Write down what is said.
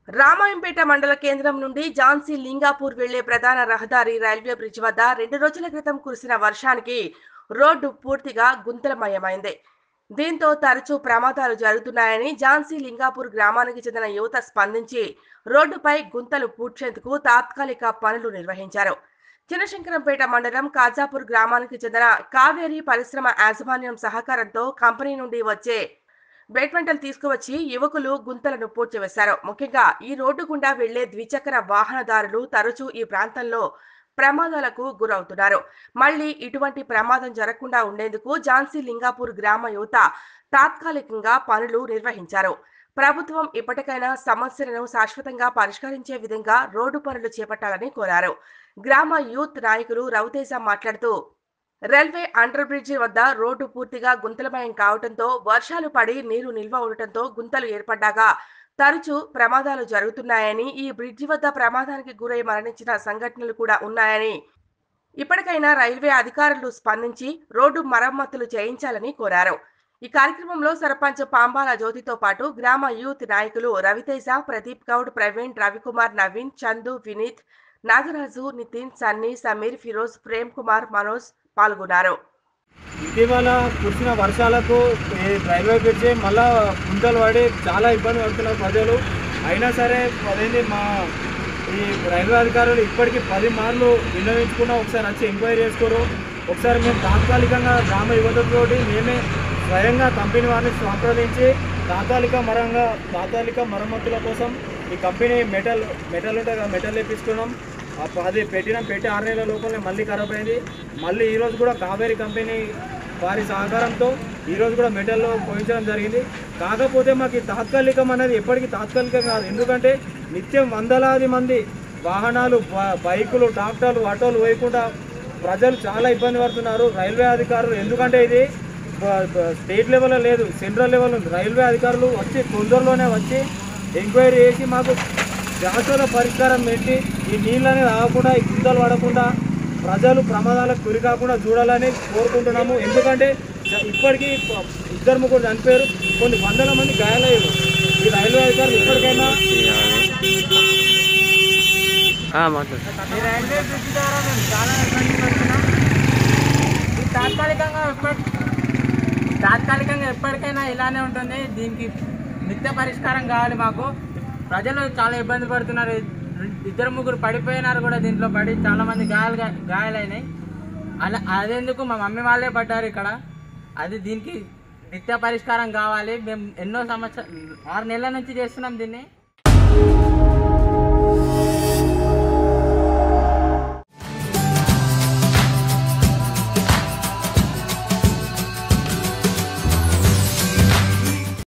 రామాయంపేట మండల కేంద్రం నుండి ఝాన్సీ లింగాపూర్ వెళ్లే ప్రధాన రహదారి రైల్వే బ్రిడ్జ్ వద్ద రెండు రోజుల క్రితం కురిసిన వర్షానికి రోడ్డు పూర్తిగా గుంతలమయమైంది దీంతో తరచూ ప్రమాదాలు జరుగుతున్నాయని ఝాన్సీ లింగాపూర్ గ్రామానికి చెందిన యువత స్పందించి రోడ్డుపై గుంతలు పూడ్చేందుకు తాత్కాలిక పనులు నిర్వహించారు చిన్నశంకరంపేట మండలం కాజాపూర్ గ్రామానికి చెందిన కావేరీ పరిశ్రమ యాజమాన్యం సహకారంతో కంపెనీ నుండి వచ్చే బేట్మెంటల్ తీసుకువచ్చి యువకులు గుంతలను పూడ్చివేశారు ముఖ్యంగా ఈ రోడ్డు గుండా వెళ్లే ద్విచక్ర వాహనదారులు తరచూ ఈ ప్రాంతంలో ప్రమాదాలకు గురవుతున్నారు మళ్లీ ఇటువంటి ప్రమాదం జరగకుండా ఉండేందుకు ఝాన్సీ లింగాపూర్ గ్రామ యువత తాత్కాలికంగా పనులు నిర్వహించారు ప్రభుత్వం ఇప్పటికైనా సమస్యలను శాశ్వతంగా పరిష్కరించే విధంగా రోడ్డు పనులు చేపట్టాలని కోరారు గ్రామ యూత్ నాయకులు రవితేజ మాట్లాడుతూ రైల్వే అండర్ బ్రిడ్జి వద్ద రోడ్డు పూర్తిగా గుంతలమయం కావడంతో వర్షాలు పడి నీరు నిల్వ ఉండటంతో గుంతలు ఏర్పడ్డాగా తరచూ ప్రమాదాలు జరుగుతున్నాయని ఈ బ్రిడ్జి వద్ద ప్రమాదానికి గురై మరణించిన సంఘటనలు కూడా ఉన్నాయని ఇప్పటికైనా రైల్వే అధికారులు స్పందించి రోడ్డు మరమ్మతులు చేయించాలని కోరారు ఈ కార్యక్రమంలో సర్పంచ్ పాంబాల జ్యోతితో పాటు గ్రామ యూత్ నాయకులు రవితేజ ప్రదీప్ గౌడ్ ప్రవీణ్ రవికుమార్ నవీన్ చందు వినీత్ నాగరాజు నితిన్ సన్నీ సమీర్ ఫిరోజ్ ప్రేమ్ కుమార్ మనోజ్ పాల్గొన్నారు ఇటీవల కురిసిన వర్షాలకు ఈ రైల్వే బ్రిడ్జి మళ్ళా గుంతలు పడి చాలా ఇబ్బంది పడుతున్నారు ప్రజలు అయినా సరే అదేంటి మా ఈ రైల్వే అధికారులు ఇప్పటికీ పది మార్లు విన్నవించుకున్నా ఒకసారి వచ్చి ఎంక్వైరీ చేసుకోరు ఒకసారి మేము తాత్కాలికంగా గ్రామ యువతతోటి మేమే స్వయంగా కంపెనీ వారిని సంప్రదించి తాత్కాలిక మరంగా తాత్కాలిక మరమ్మతుల కోసం ఈ కంపెనీ మెటల్ మెటల్ ఉంటుంది కదా మెటల్ వేపించుకున్నాం అప్ప- అది పెట్టినాం పెట్టి ఆరు నెలల లోపలనే మళ్ళీ ఖరాబ్ అయింది మళ్ళీ ఈరోజు కూడా కావేరీ కంపెనీ వారి సహకారంతో ఈరోజు కూడా మెటల్లో పోయించడం జరిగింది కాకపోతే మాకు ఈ తాత్కాలికం అనేది ఎప్పటికీ తాత్కాలికం కాదు ఎందుకంటే నిత్యం వందలాది మంది వాహనాలు బ- బైకులు ట్రాక్టర్లు ఆటోలు వేయకుండా ప్రజలు చాలా ఇబ్బంది పడుతున్నారు రైల్వే అధికారులు ఎందుకంటే ఇది బ- బ- స్టేట్ లెవెల్లో లేదు సెంట్రల్ లెవెల్ ఉంది రైల్వే అధికారులు వచ్చి తొందరలోనే వచ్చి ఎంక్వైరీ చేసి మాకు శాశ్వత పరిష్కారం పెట్టి ఈ నీళ్ళని రాకుండా ఈ గుంతలు పడకుండా ప్రజలు ప్రమాదాలకు గురి కాకుండా చూడాలని కోరుకుంటున్నాము ఎందుకంటే చ- ఇప్పటికీ ప- ఇద్దరు ముగ్గురు చనిపోయారు కొన్ని వందల మంది గాయాలయ్యారు ఈ రైల్వే అధికారులు ఇప్పటికైనా ఈ రైల్వే బ్రిడ్జ్ ద్వారా మేము చాలా ఇబ్బంది పడుతున్నాం ఇది తాత్కాలికంగా ఎప్పటి తాత్కాలికంగా ఎప్పటికైనా ఇలానే ఉంటుంది దీనికి నిత్య పరిష్కారం కావాలి మాకు ప్రజలు చాలా ఇబ్బంది పడుతున్నారు ఇద్దరు ముగ్గురు పడిపోయినారు కూడా దీంట్లో పడి చాలా మంది గాయాలు గాయాలైనాయి అలా అదెందుకు మా మమ్మీ వాళ్ళే పడ్డారు ఇక్కడ అది దీనికి నిత్య పరిష్కారం కావాలి మేము ఎన్నో సంవత్సరాలు ఆరు నెలల నుంచి చేస్తున్నాం దీన్ని